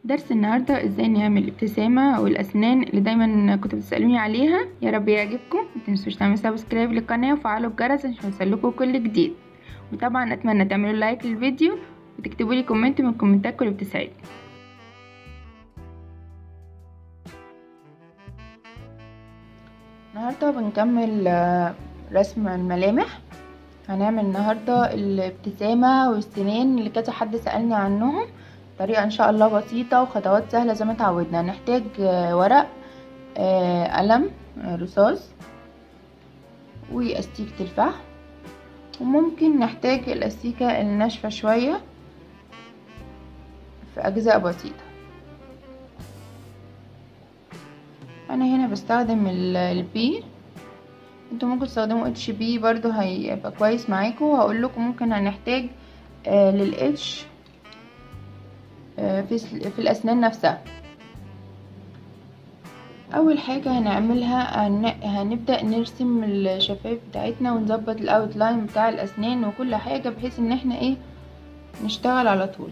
درس النهاردة ازاي نعمل ابتسامة والاسنان اللي دايما كنتوا بتسألوني عليها يا رب يعجبكم متنسوش تعملوا سبسكرايب للقناة وفعلوا الجرس عشان يوصلكوا كل جديد وطبعا اتمنى تعملوا لايك للفيديو وتكتبوا لي كومنت من كومنتاتكم اللي بتسعدني النهاردة بنكمل رسم الملامح هنعمل النهاردة الابتسامة والسنان اللي كذا حد سألني عنهم طريقة ان شاء الله بسيطة وخطوات سهلة زي ما اتعودنا هنحتاج ورق قلم رصاص واستيكة الفحم وممكن نحتاج الاستيكة الناشفة شوية في اجزاء بسيطة انا هنا بستخدم البي انتوا ممكن تستخدموا اتش بي برضو هيبقى كويس معاكم وهقول لكم ممكن هنحتاج آه للاتش آه في, في الاسنان نفسها اول حاجه هنعملها هنبدا نرسم الشفايف بتاعتنا ونظبط الاوتلاين بتاع الاسنان وكل حاجه بحيث ان احنا ايه نشتغل على طول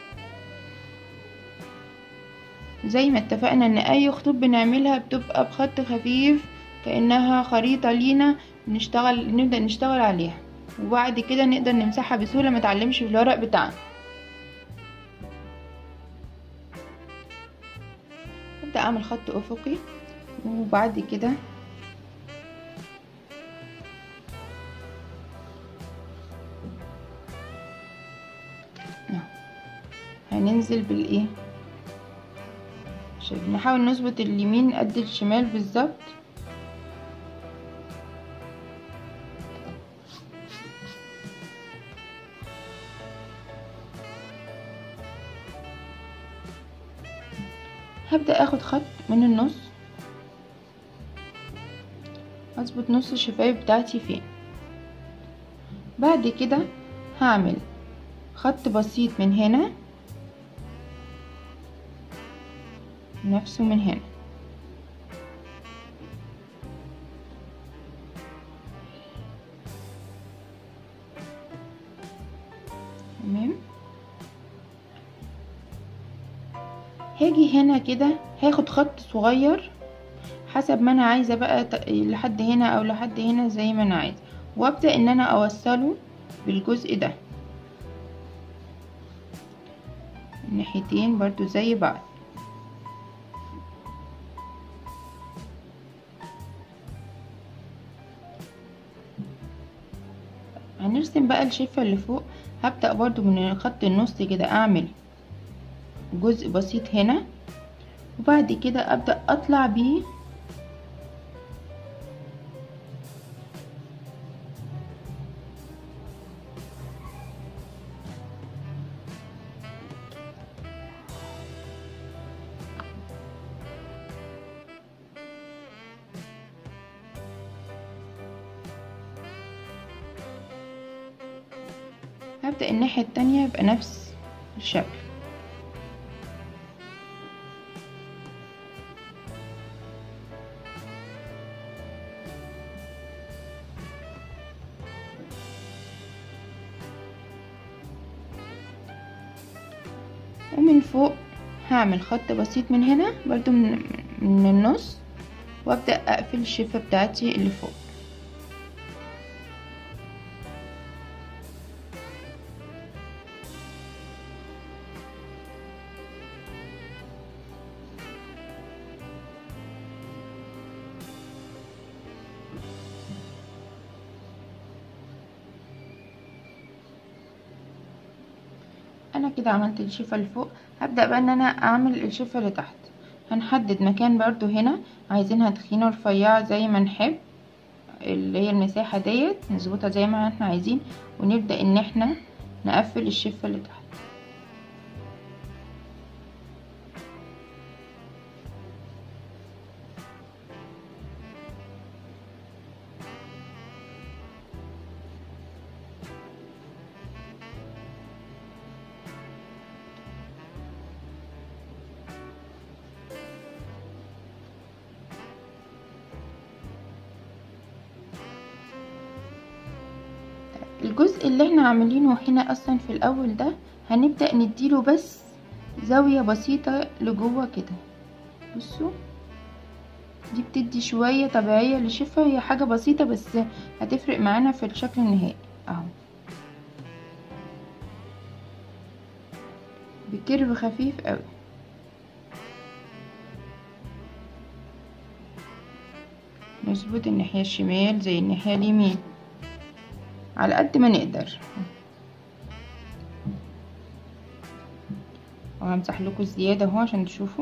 زي ما اتفقنا ان اي خطوط بنعملها بتبقى بخط خفيف كانها خريطه لينا نشتغل نبدا نشتغل عليها وبعد كده نقدر نمسحها بسهوله ما تعلمش في الورق بتاعنا ابدا اعمل خط افقي وبعد كده هننزل بالايه نحاول نظبط اليمين قد الشمال بالظبط هبدأ اخد خط من النص اظبط نص الشفايف بتاعتي فين بعد كده هعمل خط بسيط من هنا نفسه من هنا تمام هاجي هنا كده هاخد خط صغير حسب ما انا عايزه بقى لحد هنا او لحد هنا زي ما انا عايزه وابدا ان انا اوصله بالجزء ده الناحيتين برضو زي بعض هنرسم بقى الشفة اللي فوق هبدأ برضو من خط النص كده اعمل جزء بسيط هنا وبعد كده ابدأ اطلع بيه هبدأ الناحية التانية يبقى نفس الشكل ومن فوق هعمل خط بسيط من هنا برضو من, من النص وابدأ اقفل الشفة بتاعتي اللي فوق انا كده عملت الشفه اللي فوق هبدا بقى ان انا اعمل الشفه اللي تحت هنحدد مكان برضو هنا عايزينها تخينه ورفيعه زي ما نحب اللي هي المساحه ديت نظبطها زي ما احنا عايزين ونبدا ان احنا نقفل الشفه اللي تحت الجزء اللي احنا عاملينه هنا اصلا في الاول ده هنبدأ نديله بس زاوية بسيطة لجوه كده بصوا دي بتدي شوية طبيعية للشفة هي حاجة بسيطة بس هتفرق معانا في الشكل النهائي اهو بكيرف خفيف قوي نظبط الناحية الشمال زي الناحية اليمين على قد ما نقدر وهمسح لكم الزيادة اهو عشان تشوفوا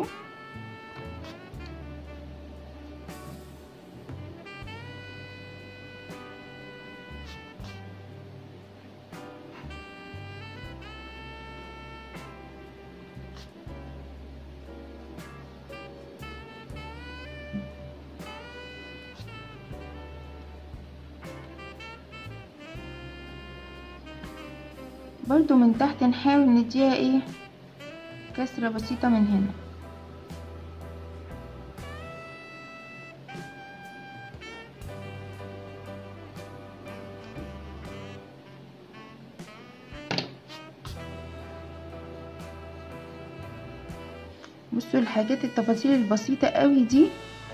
برضو من تحت نحاول نديها ايه كسرة بسيطة من هنا بصوا الحاجات التفاصيل البسيطة قوي دي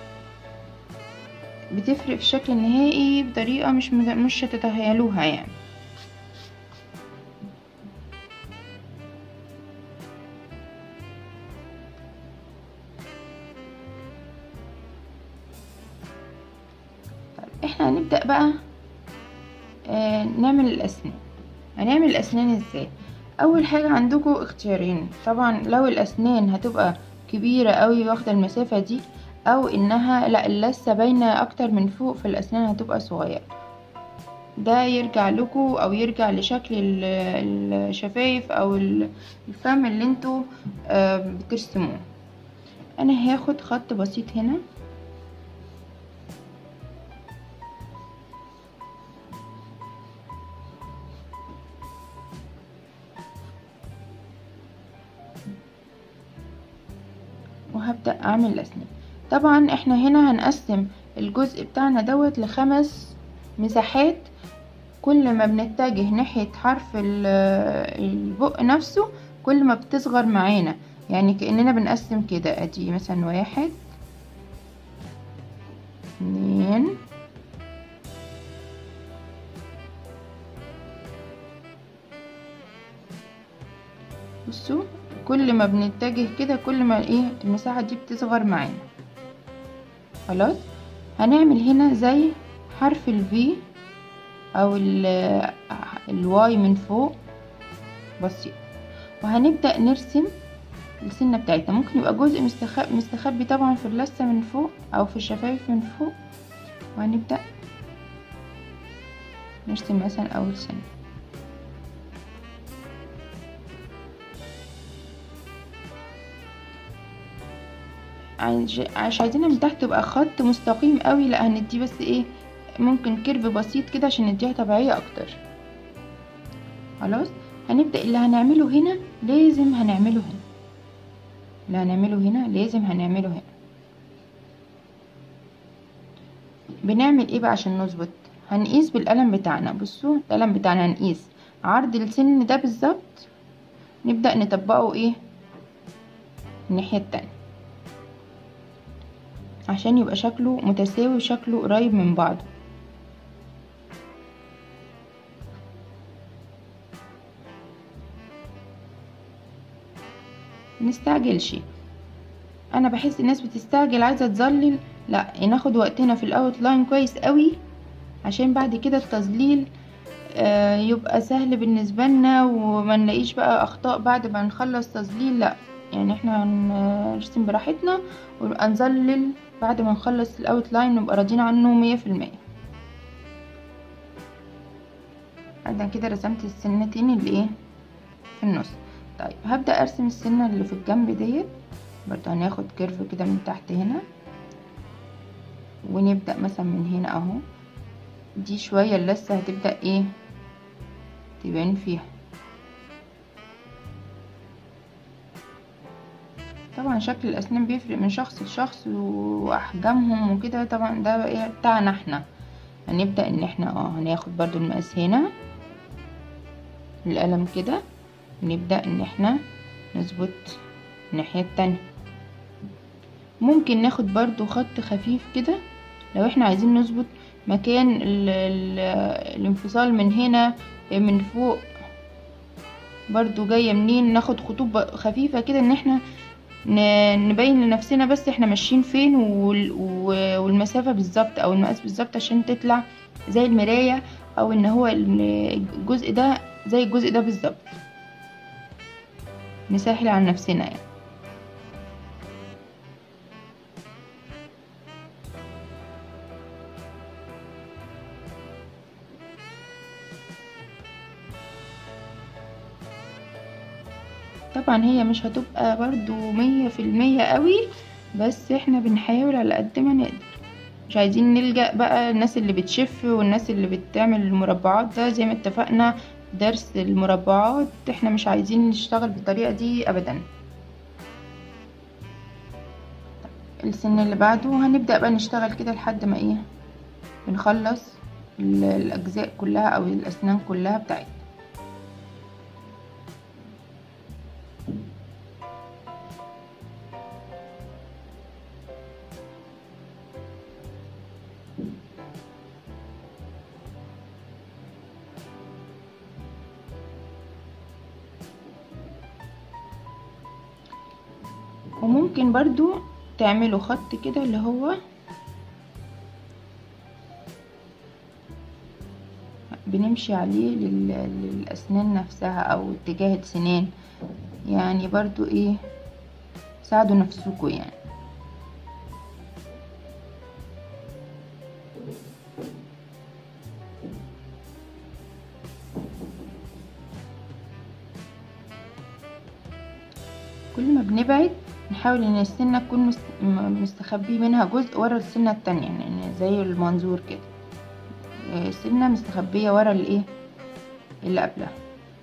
بتفرق في الشكل النهائي بطريقة مش مش هتتخيلوها يعني احنا هنبدأ بقى آه نعمل الأسنان هنعمل الأسنان ازاي أول حاجة عندكم اختيارين طبعا لو الأسنان هتبقى كبيرة قوي واخدة المسافة دي أو إنها لا اللثة باينة أكتر من فوق فالأسنان هتبقى صغيرة ده يرجع لكم أو يرجع لشكل الشفايف أو الفم اللي انتوا آه بترسموه أنا هاخد خط بسيط هنا وهبدأ أعمل الأسنان طبعا احنا هنا هنقسم الجزء بتاعنا دوت لخمس مساحات كل ما بنتجه ناحية حرف البق نفسه كل ما بتصغر معانا يعني كأننا بنقسم كده ادي مثلا واحد اتنين بصوا كل ما بنتجه كده كل ما ايه المساحة دي بتصغر معانا خلاص هنعمل هنا زي حرف الفي او الواي من فوق بسيط وهنبدأ نرسم السنة بتاعتنا ممكن يبقى جزء مستخبي, مستخبي طبعا في اللثة من فوق او في الشفايف من فوق وهنبدأ نرسم مثلا اول سنة مش عايزينها من تحت تبقى خط مستقيم قوي لا هنديه بس ايه ممكن كيرف بسيط كده عشان نديها طبيعية اكتر خلاص هنبدأ اللي هنعمله هنا لازم هنعمله هنا اللي هنعمله هنا لازم هنعمله هنا بنعمل ايه بقى عشان نظبط هنقيس بالقلم بتاعنا بصوا القلم بتاعنا هنقيس عرض السن ده بالظبط نبدأ نطبقه ايه الناحية التانية عشان يبقى شكله متساوي وشكله قريب من بعضه نستعجلش انا بحس الناس بتستعجل عايزه تظلل لا ناخد وقتنا في الاوت لاين كويس قوي عشان بعد كده التظليل آه يبقى سهل بالنسبه لنا وما نلاقيش بقى اخطاء بعد ما نخلص تظليل لا يعني احنا هنرسم براحتنا ونبقى نظلل بعد ما نخلص الاوت لاين نبقى راضيين عنه مية في المية بعد كده رسمت السنتين اللي ايه في النص طيب هبدأ ارسم السنة اللي في الجنب ديت برضه هناخد كيرف كده من تحت هنا ونبدأ مثلا من هنا اهو دي شوية اللثة هتبدأ ايه تبان فيها طبعا شكل الاسنان بيفرق من شخص لشخص واحجامهم وكده طبعا ده ايه بتاعنا احنا هنبدا ان احنا اه هناخد برضو المقاس هنا القلم كده ونبدا ان احنا نظبط الناحية التانية ممكن ناخد برضو خط خفيف كده لو احنا عايزين نظبط مكان ال ال الانفصال من هنا من فوق برضو جاية منين ناخد خطوط خفيفة كده ان احنا نبين لنفسنا بس احنا ماشيين فين والمسافة بالظبط او المقاس بالظبط عشان تطلع زي المراية او ان هو الجزء ده زي الجزء ده بالظبط نسهل على نفسنا يعني طبعا هي مش هتبقى برضو مية في المية قوي بس احنا بنحاول على قد ما نقدر مش عايزين نلجأ بقى الناس اللي بتشف والناس اللي بتعمل المربعات ده زي ما اتفقنا درس المربعات احنا مش عايزين نشتغل بالطريقة دي ابدا السن اللي بعده هنبدأ بقى نشتغل كده لحد ما ايه بنخلص الاجزاء كلها او الاسنان كلها بتاعتنا وممكن برضو تعملوا خط كده اللي هو بنمشي عليه للأسنان نفسها أو اتجاه السنان يعني برضو ايه ساعدوا نفسكوا يعني كل ما بنبعد نحاول ان السنة تكون مستخبي منها جزء ورا السنة التانية يعني زي المنظور كده سنة مستخبية ورا الايه اللي قبلها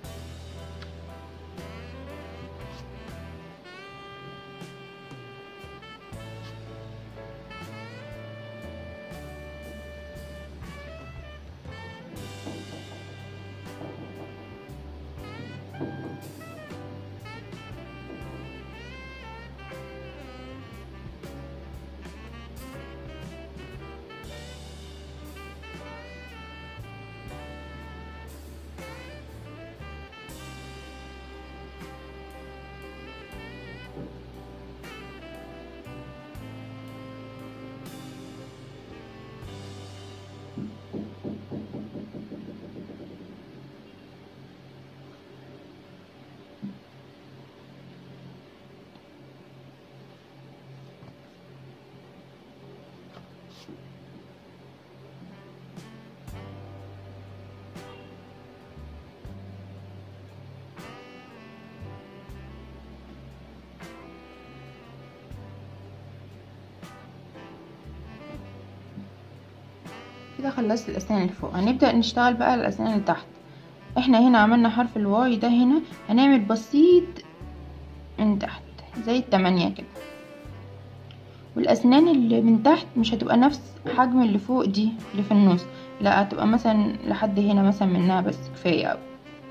كده خلصت الاسنان اللي فوق هنبدأ نشتغل بقى الاسنان اللي تحت احنا هنا عملنا حرف الواي ده هنا هنعمل بسيط من تحت زي التمانية كده والاسنان اللي من تحت مش هتبقى نفس حجم اللي فوق دي اللي في النص لا هتبقى مثلا لحد هنا مثلا منها بس كفاية اوي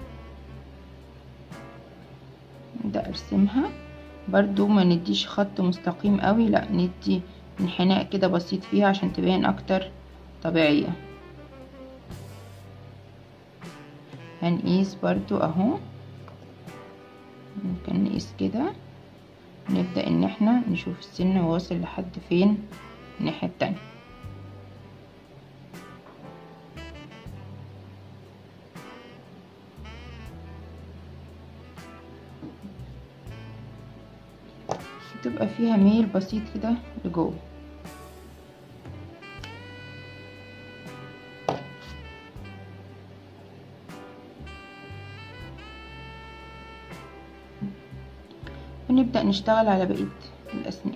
نبدأ ارسمها برضو ما نديش خط مستقيم قوي لا ندي انحناء كده بسيط فيها عشان تبين اكتر طبيعية هنقيس برضو اهو ممكن نقيس كده نبدأ ان احنا نشوف السن واصل لحد فين الناحية التانية تبقى فيها ميل بسيط كده لجوه ونبدأ نشتغل على بقية الأسنان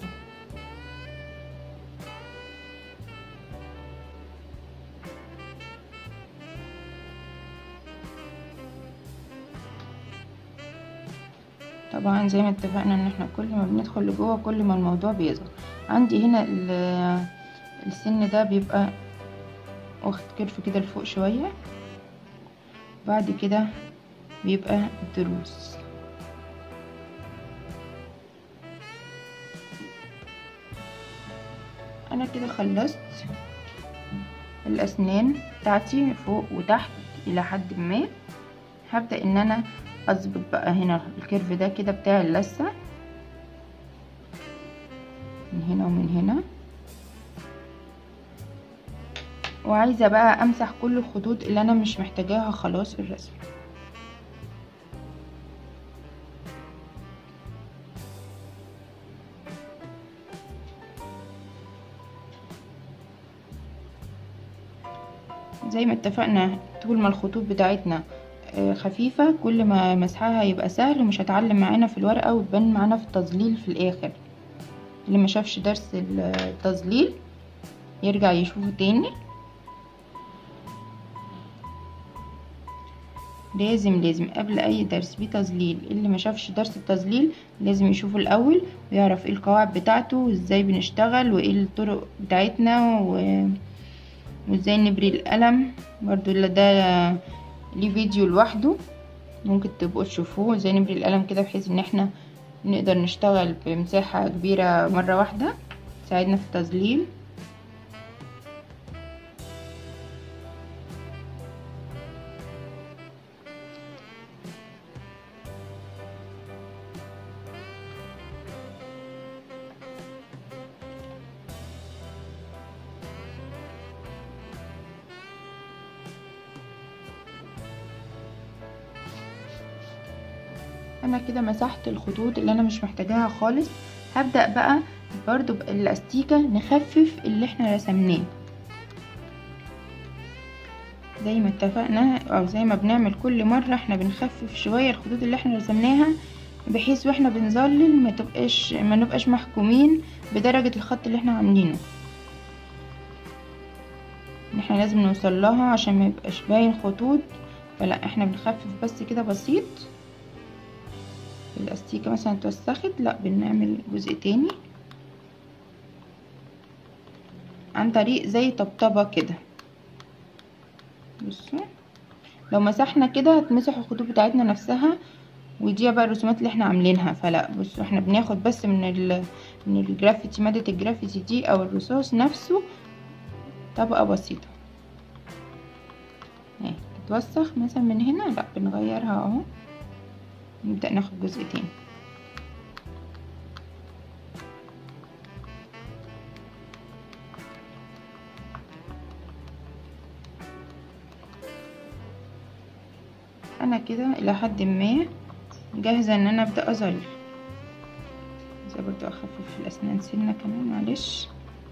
طبعا زي ما اتفقنا ان احنا كل ما بندخل لجوه كل ما الموضوع بيظهر عندي هنا السن ده بيبقى واخد كرف كده لفوق شوية بعد كده بيبقى الضروس انا كده خلصت الاسنان بتاعتي فوق وتحت الى حد ما هبدأ ان انا اظبط بقى هنا الكيرف ده كده بتاع اللثة من هنا ومن هنا وعايزة بقى امسح كل الخطوط اللي انا مش محتاجاها خلاص في الرسم زي ما اتفقنا طول ما الخطوط بتاعتنا خفيفة كل ما مسحها يبقى سهل ومش هتعلم معانا في الورقة وتبان معانا في التظليل في الاخر اللي ما شافش درس التظليل يرجع يشوفه تاني لازم لازم قبل اي درس بيه تظليل اللي ما شافش درس التظليل لازم يشوفه الاول ويعرف ايه القواعد بتاعته وازاي بنشتغل وايه الطرق بتاعتنا و... وازاي نبري القلم برضو اللي ده ليه فيديو لوحده ممكن تبقوا تشوفوه ازاي نبري القلم كده بحيث ان احنا نقدر نشتغل بمساحة كبيرة مرة واحدة تساعدنا في التظليل انا كده مسحت الخطوط اللي انا مش محتاجاها خالص هبدأ بقى برضو بالاستيكة نخفف اللي احنا رسمناه زي ما اتفقنا او زي ما بنعمل كل مرة احنا بنخفف شوية الخطوط اللي احنا رسمناها بحيث واحنا بنظلل ما تبقاش ما نبقاش محكومين بدرجة الخط اللي احنا عاملينه احنا لازم نوصل لها عشان ما يبقاش باين خطوط فلا احنا بنخفف بس كده بسيط الاستيكه مثلا اتوسخت لا بنعمل جزء تاني عن طريق زي طبطبه كده بصوا لو مسحنا كده هتمسح الخطوط بتاعتنا نفسها ودي بقى الرسومات اللي احنا عاملينها فلا بصوا احنا بناخد بس من ال من الجرافيتي مادة الجرافيتي دي او الرصاص نفسه طبقة بسيطة اهي تتوسخ مثلا من هنا لا بنغيرها اهو نبدأ ناخد جزء تاني انا كده الى حد ما جاهزة ان انا ابدأ اظل زي برضو اخفف الاسنان سنة كمان معلش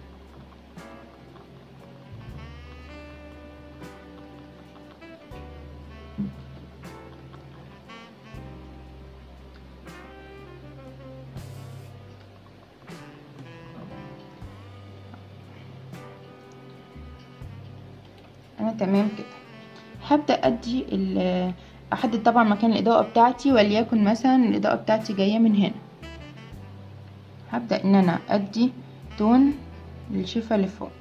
انا تمام كده هبدا ادي احدد طبعا مكان الاضاءه بتاعتي وليكن مثلا الاضاءه بتاعتي جايه من هنا هبدا ان انا ادي تون للشفه اللي فوق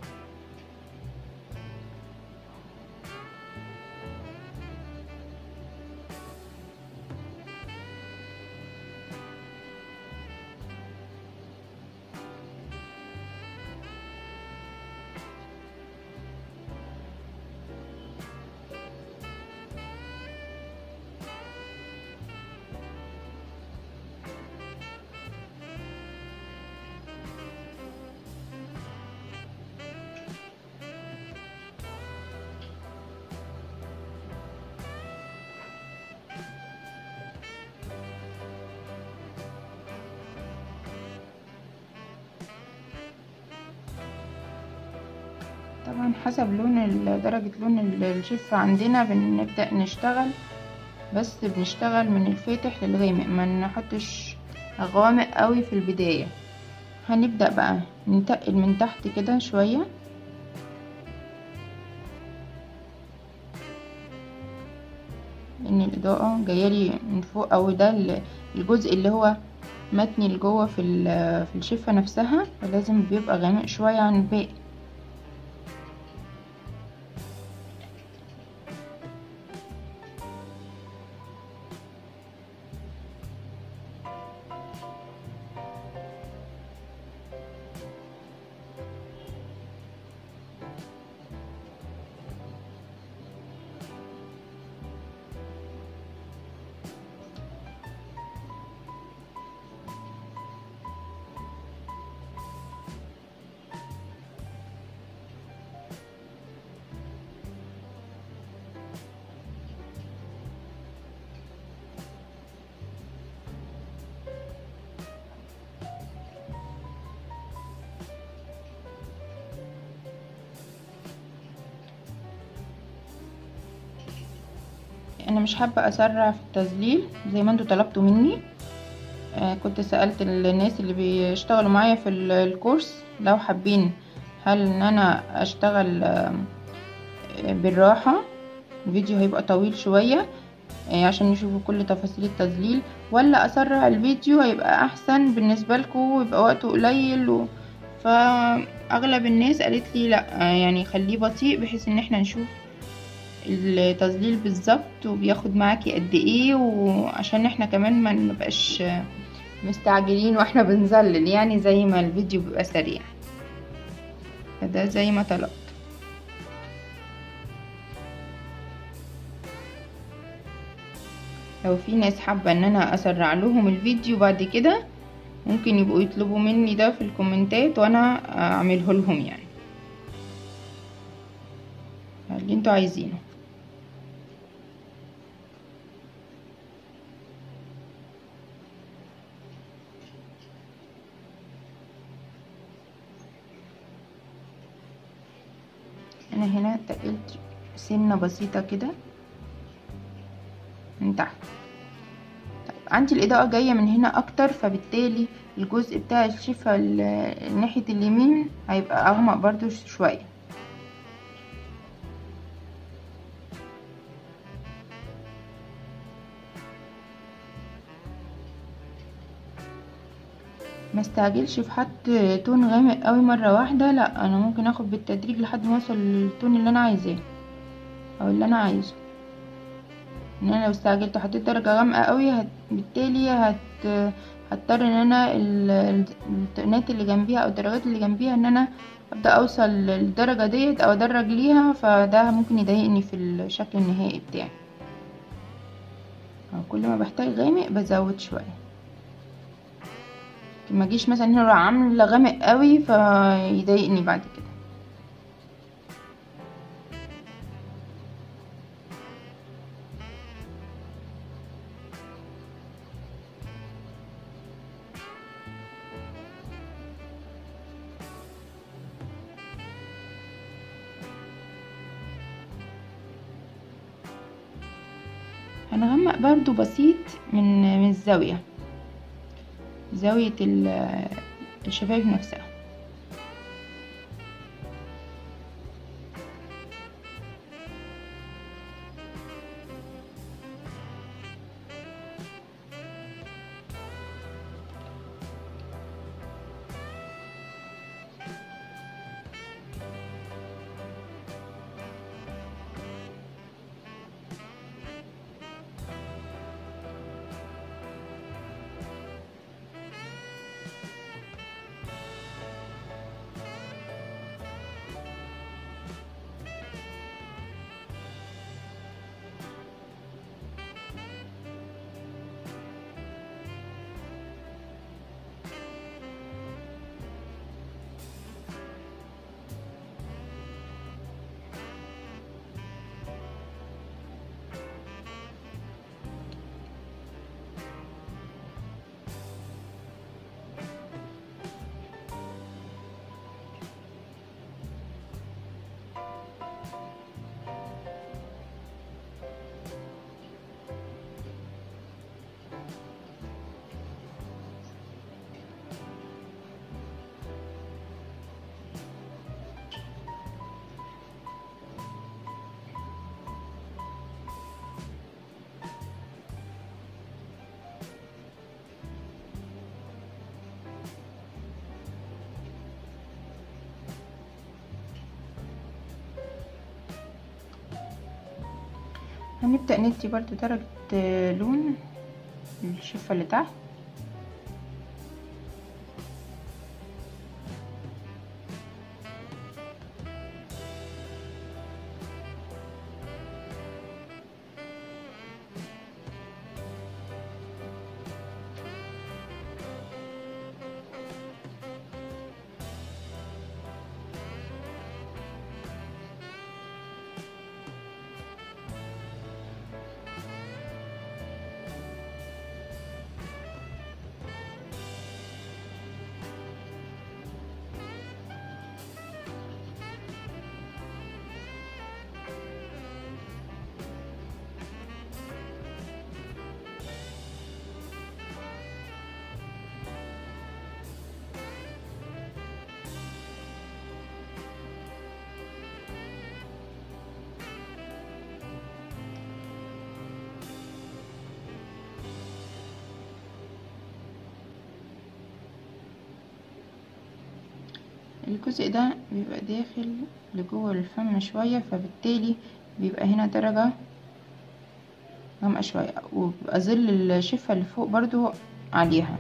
طبعا حسب لون درجة لون الشفة عندنا بنبدأ نشتغل بس بنشتغل من الفاتح للغامق ما نحطش غوامق قوي في البداية هنبدأ بقى ننتقل من تحت كده شوية ان الاضاءة جايالي من فوق او ده الجزء اللي هو متني لجوه في في الشفة نفسها فلازم بيبقى غامق شوية عن الباقي انا مش حابة اسرع في التظليل زي ما انتوا طلبتوا مني آه كنت سألت الناس اللي بيشتغلوا معايا في الكورس لو حابين هل ان انا اشتغل آه بالراحة الفيديو هيبقى طويل شوية آه عشان يشوفوا كل تفاصيل التظليل ولا اسرع الفيديو هيبقى احسن بالنسبة لكم ويبقى وقته قليل و... فاغلب الناس قالت لي لا يعني خليه بطيء بحيث ان احنا نشوف التظليل بالظبط وبياخد معاكي قد ايه وعشان احنا كمان ما نبقاش مستعجلين واحنا بنظلل يعني زي ما الفيديو بيبقى سريع فده زي ما طلبت لو في ناس حابة ان انا اسرع لهم الفيديو بعد كده ممكن يبقوا يطلبوا مني ده في الكومنتات وانا اعمله لهم يعني اللي انتوا عايزينه انا هنا تقلت سنة بسيطة كده من تحت عندي الإضاءة جاية من هنا أكتر فبالتالي الجزء بتاع الشفة ناحية اليمين هيبقى أغمق برضو شوية ما استعجلش في حط تون غامق قوي مرة واحدة لا انا ممكن اخد بالتدريج لحد ما اوصل للتون اللي انا عايزاه او اللي انا عايزه ان انا لو استعجلت وحطيت درجة غامقة قوي هت... بالتالي هت... هضطر ان انا التونات اللي جنبيها او الدرجات اللي جنبيها ان انا ابدا اوصل للدرجة ديت او ادرج ليها فده ممكن يضايقني في الشكل النهائي بتاعي كل ما بحتاج غامق بزود شويه ما اجيش مثلا هنا عامله غامق قوي فيضايقني بعد كده هنغمق برضو بسيط من من الزاويه زاوية الشفايف نفسها هنبدأ ندي برضو درجة لون الشفة اللي تحت الجزء ده بيبقى داخل لجوه الفم شوية فبالتالي بيبقى هنا درجة غامقة شوية وبيبقى ظل الشفة اللي فوق برضو عليها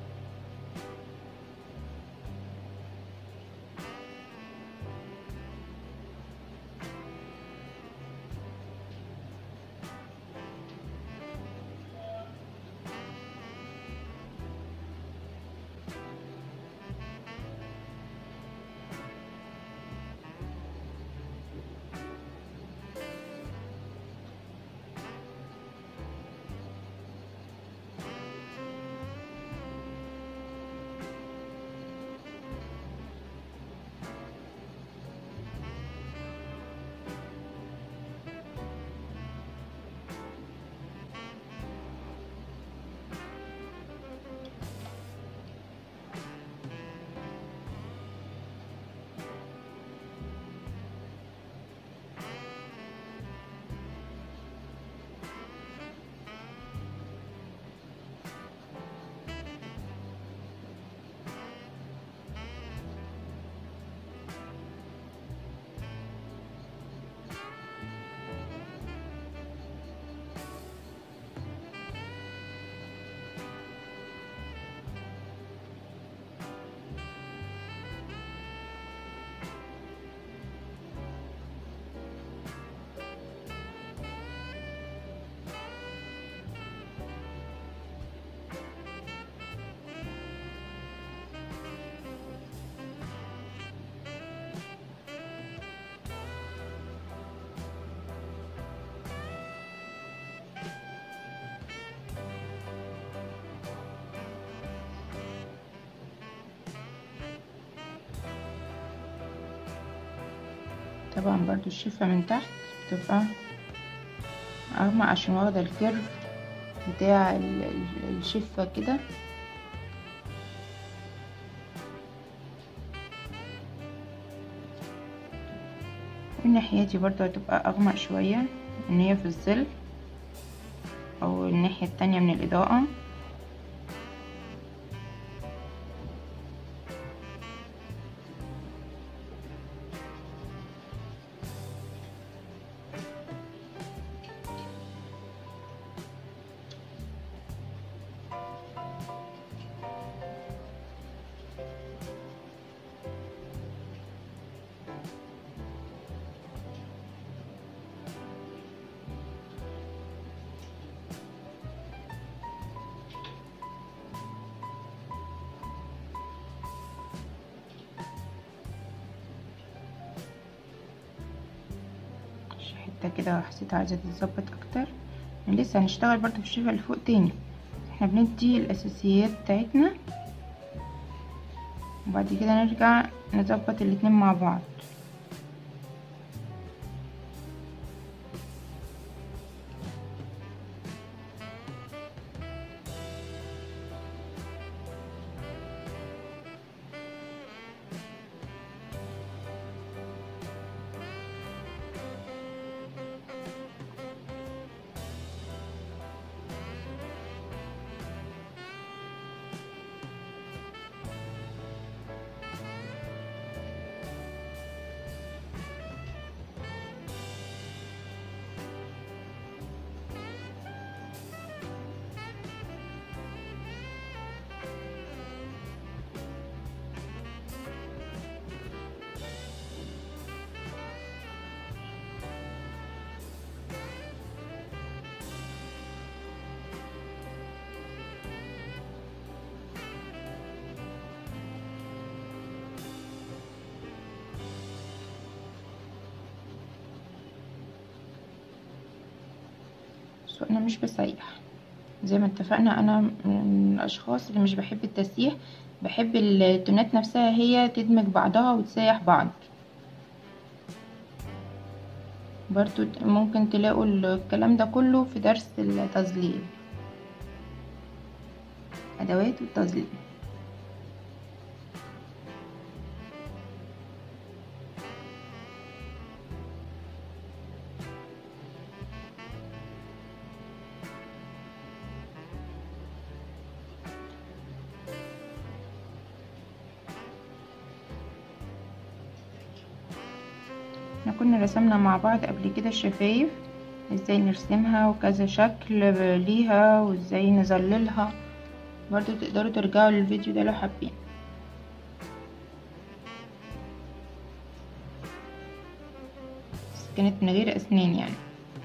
طبعا برضو الشفة من تحت بتبقى أغمق عشان واخدة الكيرف بتاع ال- ال- الشفة كده الناحية دي برضو هتبقى أغمق شوية إن هي في الظل أو الناحية التانية من الإضاءة حتة كده حسيت عايزة تتظبط أكتر لسه هنشتغل برضو في الشفة اللي فوق تاني احنا بندي الأساسيات بتاعتنا وبعد كده نرجع نظبط الاتنين مع بعض بس انا مش بسيح زي ما اتفقنا انا من الاشخاص اللي مش بحب التسييح بحب التونات نفسها هي تدمج بعضها وتسيح بعض برضو ممكن تلاقوا الكلام ده كله في درس التظليل ادوات التظليل احنا كنا رسمنا مع بعض قبل كده الشفايف ازاي نرسمها وكذا شكل ليها وازاي نظللها برضو تقدروا ترجعوا للفيديو ده لو حابين كانت من غير اسنان يعني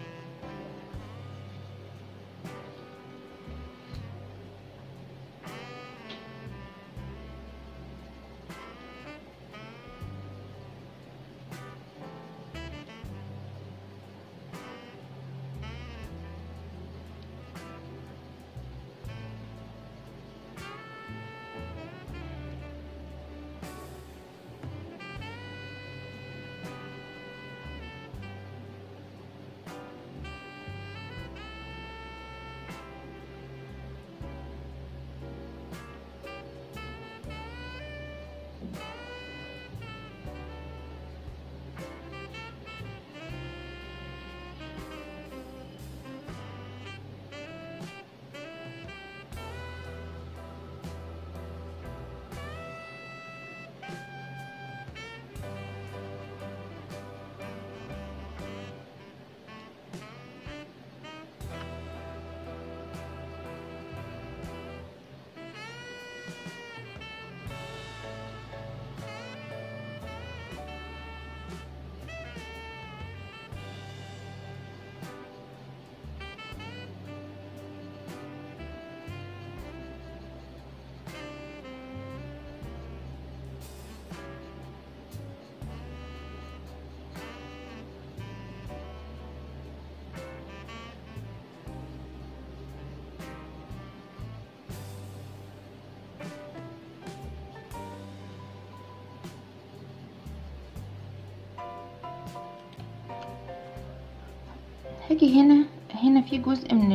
هاجي هنا هنا في جزء من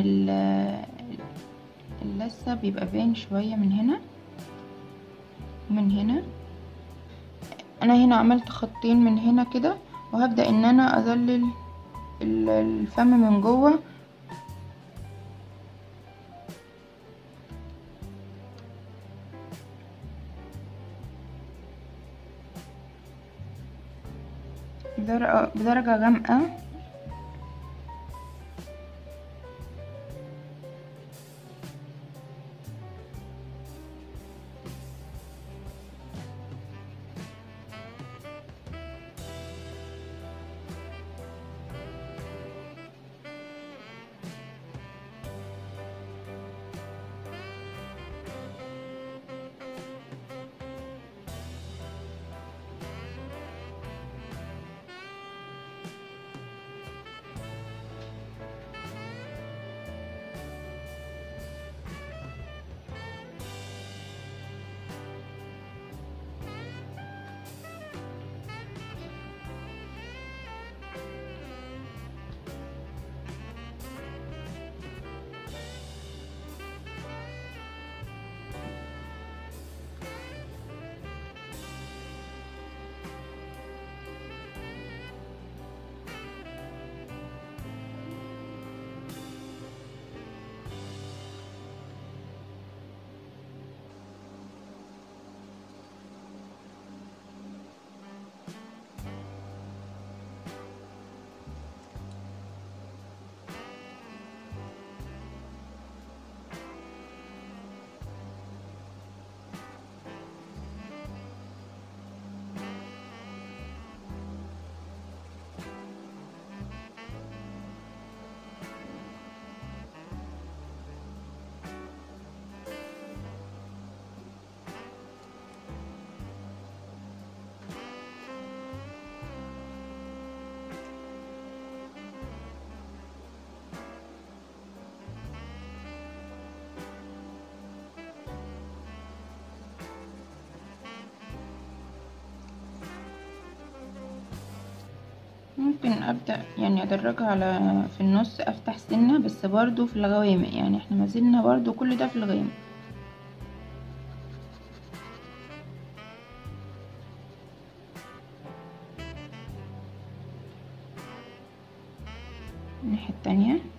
اللثة بيبقى باين شوية من هنا ومن هنا انا هنا عملت خطين من هنا كده وهبدأ ان انا اظلل الفم من جوه بدرجة غامقة ممكن ابدأ يعني ادرجها على في النص افتح سنة بس برضو في الغوامق يعني احنا ما زلنا برضو كل ده في الغامق الناحية التانية